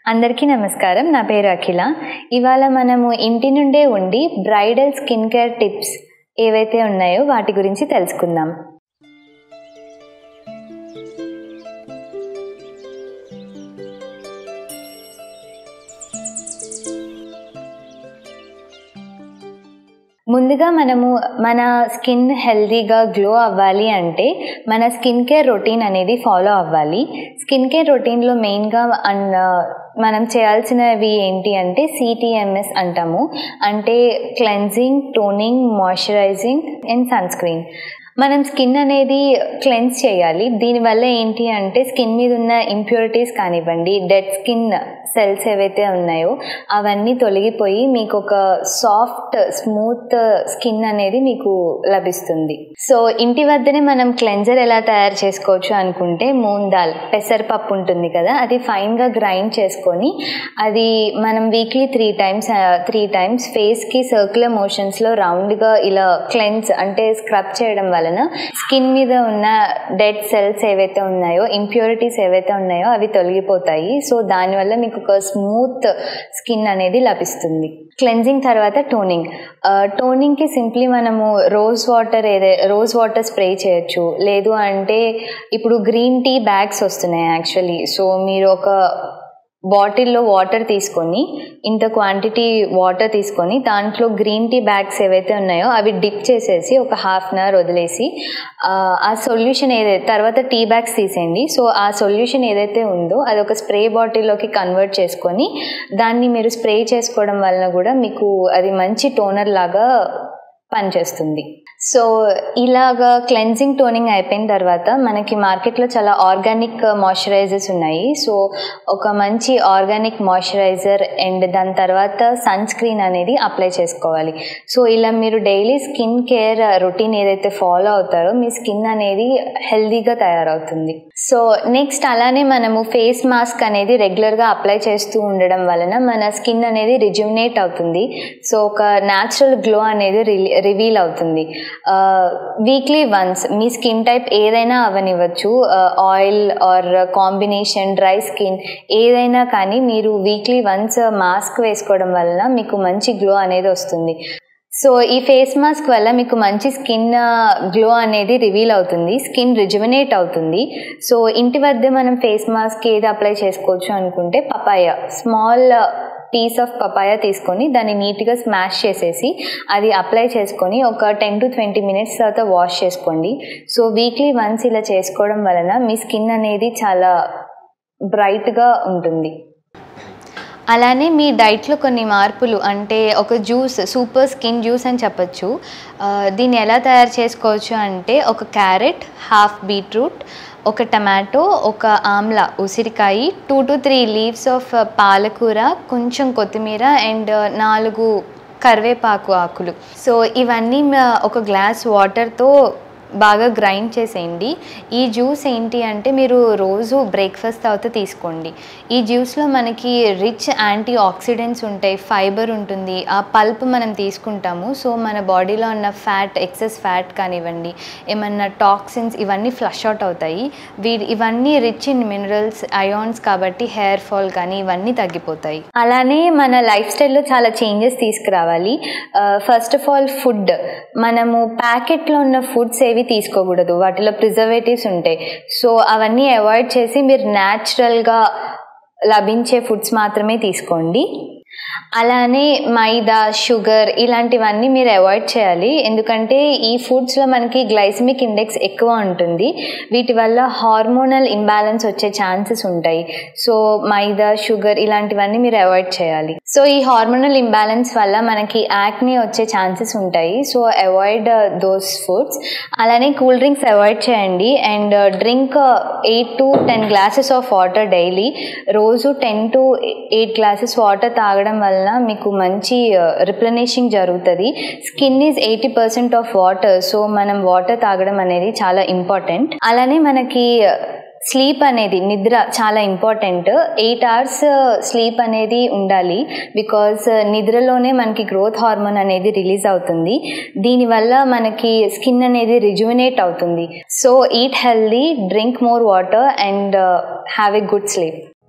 అందరికీ నమస్కారం నా పేరు అఖిల ఇవాళ మనము ఇంటి నుండే ఉండి బ్రైడల్ స్కిన్ కేర్ టిప్స్ ఏవైతే ఉన్నాయో వాటి గురించి తెలుసుకుందాం ముందుగా మనము మన స్కిన్ హెల్తీగా గ్లో అవ్వాలి అంటే మన స్కిన్ కేర్ రొటీన్ అనేది ఫాలో అవ్వాలి స్కిన్ కేర్ రొటీన్లో మెయిన్గా అండ్ మనం చేయాల్సినవి ఏంటి అంటే సిటిఎంఎస్ అంటాము అంటే cleansing toning moisturising and sunscreen మనం స్కిన్ అనేది క్లెన్స్ చేయాలి దీనివల్ల ఏంటి అంటే స్కిన్ మీద ఉన్న ఇంప్యూరిటీస్ కానివ్వండి డెడ్ స్కిన్ సెల్స్ ఏవైతే ఉన్నాయో అవన్నీ తొలగిపోయి మీకు ఒక సాఫ్ట్ స్మూత్ స్కిన్ అనేది మీకు లభిస్తుంది సో ఇంటి వద్దనే మనం క్లెన్జర్ ఎలా తయారు చేసుకోవచ్చు అనుకుంటే మూన్ దాల్ పెసరపప్పు ఉంటుంది కదా అది ఫైన్గా గ్రైండ్ చేసుకొని అది మనం weekly three times three times ఫేస్కి సర్క్యులర్ మోషన్స్లో రౌండ్గా ఇలా క్లెన్స్ అంటే స్క్రబ్ చేయడం వలన స్కిన్ మీద ఉన్న డెడ్ సెల్స్ ఏవైతే ఉన్నాయో ఇంప్యూరిటీస్ ఏవైతే ఉన్నాయో అవి తొలగిపోతాయి సో దానివల్ల మీకు ఒక స్మూత్ స్కిన్ అనేది లభిస్తుంది క్లెన్జింగ్ తర్వాత టోనింగ్ టోనింగ్కి సింప్లీ మనము రోజ్ వాటర్ ఏదే రోజ్ వాటర్ స్ప్రే చేయొచ్చు లేదు అంటే ఇప్పుడు గ్రీన్ టీ బ్యాగ్స్ వస్తున్నాయి యాక్చువల్లీ సో మీరు ఒక బాటిల్లో వాటర్ తీసుకొని ఇంత క్వాంటిటీ వాటర్ తీసుకొని దాంట్లో గ్రీన్ టీ బ్యాగ్స్ ఏవైతే ఉన్నాయో అవి డిప్ చేసేసి ఒక హాఫ్ అన్ అవర్ వదిలేసి ఆ సొల్యూషన్ ఏదైతే తర్వాత టీ బ్యాగ్స్ తీసేయండి సో ఆ సొల్యూషన్ ఏదైతే ఉందో అది ఒక స్ప్రే బాటిల్లోకి కన్వర్ట్ చేసుకొని దాన్ని మీరు స్ప్రే చేసుకోవడం వలన కూడా మీకు అది మంచి టోనర్ లాగా పనిచేస్తుంది సో ఇలాగా క్లెన్జింగ్ టోనింగ్ అయిపోయిన తర్వాత మనకి మార్కెట్లో చాలా ఆర్గానిక్ మాయిశ్చరైజర్స్ ఉన్నాయి సో ఒక మంచి ఆర్గానిక్ మాయిశ్చరైజర్ అండ్ దాని తర్వాత సన్ స్క్రీన్ అనేది అప్లై చేసుకోవాలి సో ఇలా మీరు డైలీ స్కిన్ కేర్ రొటీన్ ఏదైతే ఫాలో అవుతారో మీ స్కిన్ అనేది హెల్దీగా తయారవుతుంది సో నెక్స్ట్ అలానే మనము ఫేస్ మాస్క్ అనేది రెగ్యులర్గా అప్లై చేస్తూ ఉండడం వలన మన స్కిన్ అనేది రిజ్యుమినేట్ అవుతుంది సో ఒక న్యాచురల్ గ్లో అనేది రివీల్ అవుతుంది వీక్లీ వన్స్ మీ స్కిన్ టైప్ ఏదైనా అవనివ్వచ్చు oil or combination dry skin ఏదైనా కానీ మీరు వీక్లీ వన్స్ మాస్క్ వేసుకోవడం వలన మీకు మంచి గ్లో అనేది వస్తుంది సో ఈ ఫేస్ మాస్క్ వల్ల మీకు మంచి స్కిన్ గ్లో అనేది రివీల్ అవుతుంది స్కిన్ రిజుమినేట్ అవుతుంది సో ఇంటి వద్ద మనం ఫేస్ మాస్క్ ఏది అప్లై చేసుకోవచ్చు అనుకుంటే papaya small piece of papaya తీసుకొని దాన్ని నీట్గా స్మాష్ చేసేసి అది అప్లై చేసుకొని ఒక టెన్ టు ట్వంటీ మినిట్స్ తర్వాత వాష్ చేసుకోండి సో వీక్లీ వన్స్ ఇలా చేసుకోవడం వలన మీ స్కిన్ అనేది చాలా బ్రైట్గా ఉంటుంది అలానే మీ డైట్లో కొన్ని మార్పులు అంటే ఒక జ్యూస్ సూపర్ స్కిన్ జ్యూస్ అని చెప్పచ్చు దీన్ని ఎలా తయారు చేసుకోవచ్చు అంటే ఒక క్యారెట్ హాఫ్ బీట్రూట్ ఒక టమాటో ఒక ఆమ్లా ఉసిరికాయ two to three leaves of పాలకూర కొంచెం కొత్తిమీర అండ్ నాలుగు కరివేపాకు ఆకులు సో ఇవన్నీ ఒక గ్లాస్ వాటర్తో బాగా గ్రైండ్ చేసేయండి ఈ జ్యూస్ ఏంటి అంటే మీరు రోజు బ్రేక్ఫాస్ట్ తర్వాత తీసుకోండి ఈ జ్యూస్లో మనకి రిచ్ యాంటీ ఆక్సిడెంట్స్ ఉంటాయి ఫైబర్ ఉంటుంది ఆ పల్ప్ మనం తీసుకుంటాము సో మన బాడీలో ఉన్న ఫ్యాట్ ఎక్సెస్ ఫ్యాట్ కానివ్వండి ఏమన్నా టాక్సిన్స్ ఇవన్నీ ఫ్లష్ అవుట్ అవుతాయి వీ ఇవన్నీ రిచ్ ఇన్ మినరల్స్ అయాన్స్ కాబట్టి హెయిర్ ఫాల్ కానీ ఇవన్నీ తగ్గిపోతాయి అలానే మన లైఫ్ స్టైల్లో చాలా చేంజెస్ తీసుకురావాలి ఫస్ట్ ఆఫ్ ఆల్ ఫుడ్ మనము ప్యాకెట్లో ఉన్న ఫుడ్స్ ఏవి తీసుకోకూడదు వాటిలో ప్రిజర్వేటివ్స్ ఉంటాయి సో అవన్నీ అవాయిడ్ చేసి మీరు న్యాచురల్గా లభించే ఫుడ్స్ మాత్రమే తీసుకోండి అలానే మైదా షుగర్ ఇలాంటివన్నీ మీరు అవాయిడ్ చేయాలి ఎందుకంటే ఈ ఫుడ్స్లో మనకి గ్లైసమిక్ ఇండెక్స్ ఎక్కువ ఉంటుంది వీటి వల్ల హార్మోనల్ ఇంబ్యాలెన్స్ వచ్చే ఛాన్సెస్ ఉంటాయి సో మైదా షుగర్ ఇలాంటివన్నీ మీరు అవాయిడ్ చేయాలి సో ఈ హార్మోనల్ ఇంబ్యాలెన్స్ వల్ల మనకి యాక్ని వచ్చే ఛాన్సెస్ ఉంటాయి సో అవాయిడ్ దోస్ ఫుడ్స్ అలానే కూల్ డ్రింక్స్ అవాయిడ్ చేయండి and drink eight to ten glasses of water daily రోజు ten to eight glasses water తాగడం వల్ల మీకు మంచి రిప్లెనిషింగ్ జరుగుతుంది skin is eighty percent of water so మనం వాటర్ తాగడం అనేది చాలా ఇంపార్టెంట్ అలానే మనకి స్లీప్ అనేది నిద్ర చాలా ఇంపార్టెంట్ ఎయిట్ అవర్స్ స్లీప్ అనేది ఉండాలి బికాస్ నిద్రలోనే మనకి గ్రోత్ హార్మోన్ అనేది రిలీజ్ అవుతుంది దీనివల్ల మనకి స్కిన్ అనేది రిజువినేట్ అవుతుంది so eat healthy drink more water and have a good sleep